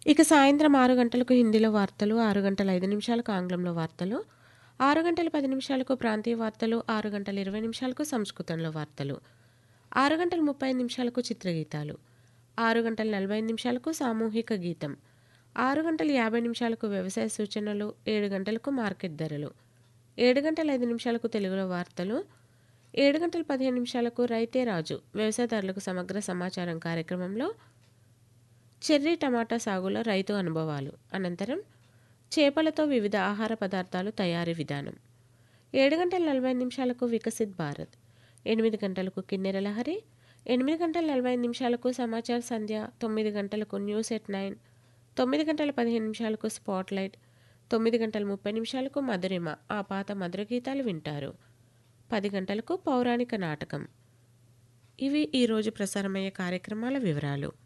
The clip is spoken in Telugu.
ఇక సాయంత్రం ఆరు గంటలకు హిందీలో వార్తలు ఆరు గంటల ఐదు నిమిషాలకు ఆంగ్లంలో వార్తలు ఆరు గంటల పది నిమిషాలకు ప్రాంతీయ వార్తలు ఆరు గంటల ఇరవై నిమిషాలకు సంస్కృతంలో వార్తలు ఆరు గంటల ముప్పై ఐదు నిమిషాలకు చిత్రగీతాలు ఆరు గంటల నలభై ఐదు నిమిషాలకు సామూహిక గీతం ఆరు గంటల యాభై నిమిషాలకు వ్యవసాయ సూచనలు ఏడు గంటలకు మార్కెట్ ధరలు ఏడు గంటల ఐదు నిమిషాలకు తెలుగులో వార్తలు ఏడు గంటల పదిహేను నిమిషాలకు రైతే రాజు వ్యవసాయదారులకు సమగ్ర సమాచారం కార్యక్రమంలో చెర్రీ టమాటా సాగులో రైతు అనుభవాలు అనంతరం చేపలతో వివిధ ఆహార పదార్థాలు తయారీ విధానం ఏడు గంటల నలభై ఐదు నిమిషాలకు వికసిత్ భారత్ ఎనిమిది గంటలకు కిన్నెర లహరి ఎనిమిది గంటల నలభై ఐదు నిమిషాలకు సమాచార సంధ్య తొమ్మిది గంటలకు న్యూస్ ఎట్ నైన్ తొమ్మిది గంటల పదిహేను నిమిషాలకు స్పాట్ లైట్ తొమ్మిది గంటల ముప్పై నిమిషాలకు మధురిమ ఆ పాత మధుర గీతాలు వింటారు పది గంటలకు పౌరాణిక నాటకం ఇవి ఈరోజు ప్రసారమయ్యే కార్యక్రమాల వివరాలు